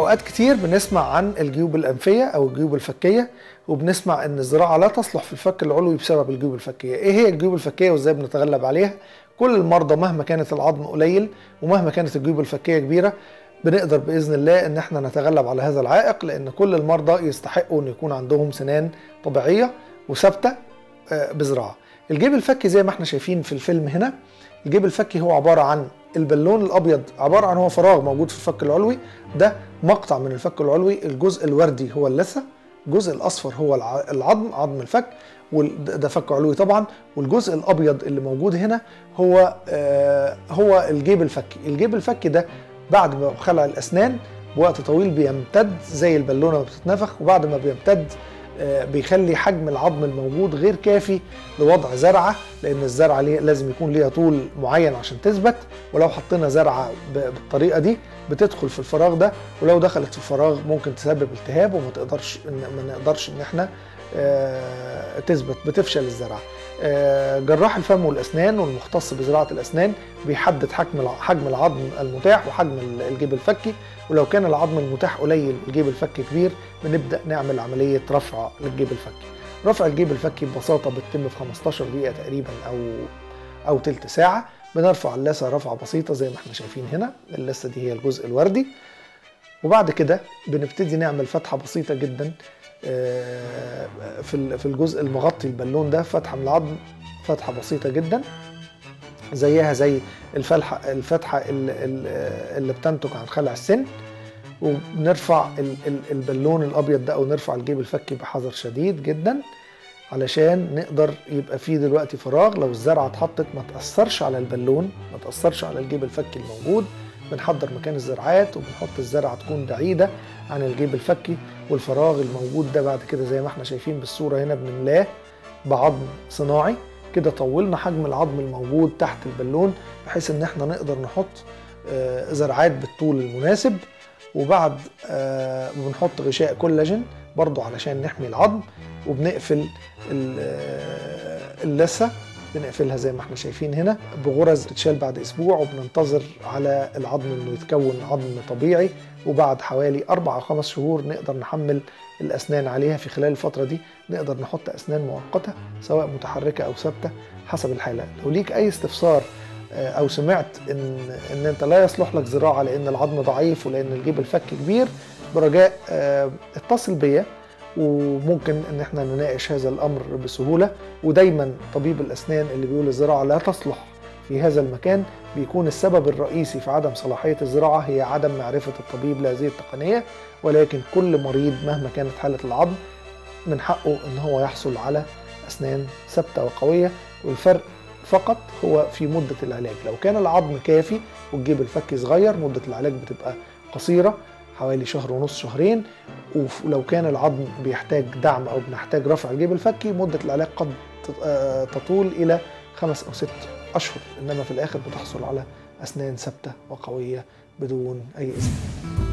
اوقات كتير بنسمع عن الجيوب الانفيه او الجيوب الفكيه وبنسمع ان الزراعه لا تصلح في الفك العلوي بسبب الجيوب الفكيه ايه هي الجيوب الفكيه وازاي بنتغلب عليها كل المرضى مهما كانت العظم قليل ومهما كانت الجيوب الفكيه كبيره بنقدر باذن الله ان احنا نتغلب على هذا العائق لان كل المرضى يستحقوا ان يكون عندهم سنان طبيعيه وثابته آه، بزراعه الجيب الفكي زي ما احنا شايفين في الفيلم هنا الجيب الفكي هو عباره عن البالون الابيض عباره عن هو فراغ موجود في الفك العلوي ده مقطع من الفك العلوي الجزء الوردي هو اللثه الجزء الاصفر هو الع- العظم عظم الفك وال- ده ده فك علوي طبعا والجزء الابيض اللي موجود هنا هو آه هو الجيب الفكي الجيب الفكي ده بعد ما خلع الاسنان بوقت طويل بيمتد زي البالونه ما بتتنفخ وبعد ما بيمتد آه، بيخلي حجم العظم الموجود غير كافي لوضع زرعه لان الزرعه ليه- لازم يكون ليها طول معين عشان تثبت ولو حطينا زرعه ب- بالطريقه دي بتدخل في الفراغ ده ولو دخلت في الفراغ ممكن تسبب التهاب وما تقدرش إن ما نقدرش ان احنا آه، تثبت بتفشل الزرعه آه، جراح الفم والاسنان والمختص بزراعه الاسنان بيحدد حجم الع- حجم العظم المتاح وحجم ال- الجيب الفكي ولو كان العظم المتاح قليل والجيب الفكي كبير بنبدا نعمل عمليه رفع للجيب الفكي رفع الجيب الفكي ببساطه بتتم في 15 دقيقه تقريبا او او تلت ساعه بنرفع اللثه رفعه بسيطه زي ما احنا شايفين هنا اللثه دي هي الجزء الوردي وبعد كده بنبتدي نعمل فتحه بسيطه جدا آه، في ال- في الجزء المغطي البالون ده فتحه من العظم فتحه بسيطه جدا زيها زي الفلحه الفتحه ال- ال- اللي بتنتج عن خلع السن وبنرفع ال- ال- البالون الابيض ده او نرفع الجيب الفكي بحذر شديد جدا علشان نقدر يبقى فيه دلوقتي فراغ لو الزرعه اتحطت ما تاثرش على البالون ما تاثرش على الجيب الفكي الموجود بنحضر مكان الزرعات وبنحط الزرعه تكون بعيده عن الجيب الفكي والفراغ الموجود ده بعد كده زي ما احنا شايفين بالصوره هنا بنملاه بعظم صناعي كده طولنا حجم العظم الموجود تحت البالون بحيث ان احنا نقدر نحط آه، زرعات بالطول المناسب وبعد آه، بنحط غشاء كولاجين برضو علشان نحمي العظم وبنقفل ال- آه، اللثه بنقفلها زي ما احنا شايفين هنا بغرز تتشال بعد اسبوع وبننتظر على العظم انه يتكون عظم طبيعي وبعد حوالي اربع او خمس شهور نقدر نحمل الاسنان عليها في خلال الفتره دي نقدر نحط اسنان مؤقته سواء متحركه او ثابته حسب الحاله لو ليك اي استفسار آه، او سمعت ان ان انت لا يصلح لك زراعه لان العظم ضعيف ولان الجيب الفك كبير برجاء آه، اتصل بيا وممكن ان احنا نناقش هذا الامر بسهوله ودايما طبيب الاسنان اللي بيقول الزراعه لا تصلح في هذا المكان بيكون السبب الرئيسي في عدم صلاحيه الزراعه هي عدم معرفه الطبيب لهذه التقنيه ولكن كل مريض مهما كانت حاله العظم من حقه ان هو يحصل على اسنان ثابته وقويه والفرق فقط هو في مده العلاج لو كان العظم كافي والجيب الفكي صغير مده العلاج بتبقى قصيره حوالي شهر ونص شهرين ولو كان العظم بيحتاج دعم او بنحتاج رفع الجيب الفكي مده العلاج قد تط- آه، تطول الى خمس او ست اشهر انما في الاخر بتحصل على اسنان ثابته وقويه بدون اي اسم